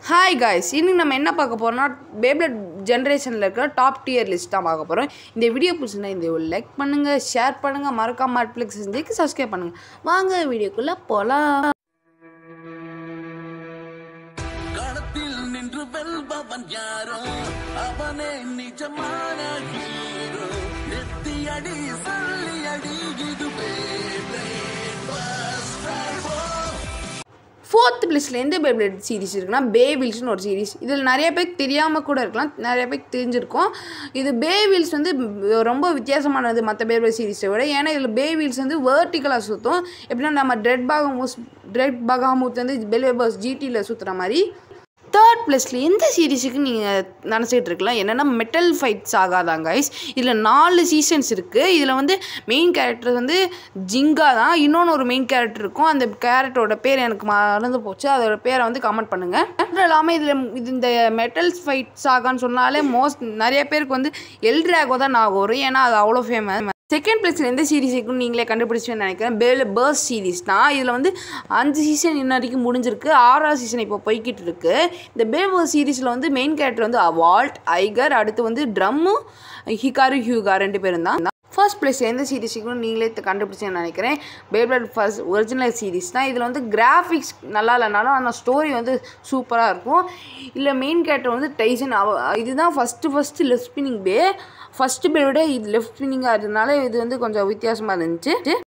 hi guys இன்னைக்கு நம்ம என்ன பார்க்க போகிறோம்னா பேப்லெட் ஜென்ரேஷனில் இருக்கிற டாப் டியர் லிஸ்ட் தான் பார்க்க போகிறோம் இந்த வீடியோ பிடிச்சிருந்தா இந்த லைக் பண்ணுங்கள் ஷேர் பண்ணுங்கள் மறக்காம நெட்ஃப்ளிக்ஸ் செஞ்சுக்கு சப்ஸ்கிரைப் பண்ணுங்கள் வாங்க வீடியோக்குள்ளே போகலாம் களத்தில் நின்று வெல்பவன் யாரோ அவனே நிஜமான ஹீரோ நெத்தியடி சல்லியடி இதுவே ஃபோர்த் பிளேஸில் எந்த பேப்லெட் சீரிஸ் இருக்குன்னா பேவில்ஸ்னு ஒரு சீரிஸ் இதில் நிறைய பேருக்கு தெரியாமல் கூட இருக்கலாம் நிறைய பேருக்கு தெரிஞ்சிருக்கும் இது பேவில்ஸ் வந்து ரொம்ப வித்தியாசமானது மற்ற பேப்லெட் சீரிஸை விட ஏன்னா இதில் பேவில்ஸ் வந்து வேர்ட்டிக்கலாக சுற்றும் எப்படின்னா நம்ம ட்ரெட் பாகமூஸ் ட்ரெட் பகாமூத் வந்து பெலேபர்ஸ் ஜிடியில் சுற்றுற மாதிரி தேர்ட் பிளேஸில் எந்த சீரிஸுக்கு நீங்கள் நினச்சிட்டு இருக்கலாம் என்னென்னா மெட்டல் ஃபைட்ஸ் ஆகாதான் கைஸ் இதில் நாலு சீசன்ஸ் இருக்குது இதில் வந்து மெயின் கேரக்டர் வந்து ஜிங்கா தான் இன்னொன்று ஒரு மெயின் கேரக்டர் இருக்கும் அந்த கேரக்டரோட பேர் எனக்கு மறந்து போச்சு அதோட பேரை வந்து கமெண்ட் பண்ணுங்கள் அது இல்லாமல் இதில் இது இந்த மெட்டல் ஃபைட் சாகான்னு சொன்னாலே மோஸ்ட் நிறைய பேருக்கு வந்து எல்ட்ராகோ தான் நான் வரும் ஏன்னா அது அவ்வளோ ஃபேமஸ் செகண்ட் பிளேஸில் எந்த சீரிஸ் இருக்குன்னு நீங்களே கண்டுபிடிச்சுன்னு நினைக்கிறேன் பேல பேர்ஸ் சீரிஸ் தான் இதில் வந்து அஞ்சு சீசன் இன்ன வரைக்கும் முடிஞ்சிருக்கு ஆறாவது சீசன் இப்போ போய்கிட்டு இருக்கு இந்த பேபர்ஸ் சீரிஸில் வந்து மெயின் கேரக்டர் வந்து வால்ட் ஐகர் அடுத்து வந்து ட்ரம்மு ஹிகாரு ஹியூகா ரெண்டு பேரும் தான் ஃபர்ஸ்ட் பிளேஸ் எந்த சீரிஸ் இருக்குன்னு நீங்களே கண்டுபிடிச்சுன்னு நினைக்கிறேன் பேப்லட் ஃபர்ஸ்ட் ஒரிஜினல் சீரிஸ் தான் இதில் வந்து கிராஃபிக்ஸ் நல்லா இல்லைனாலும் ஆனால் ஸ்டோரி வந்து சூப்பராக இருக்கும் இல்லை மெயின் கேரக்டர் வந்து டைசன் அவ இதுதான் first first left spinning bey first bey விட இது லெஃப்ட் ஸ்பின்னிங்காக இருந்தனால இது வந்து கொஞ்சம் வித்தியாசமாக இருந்துச்சு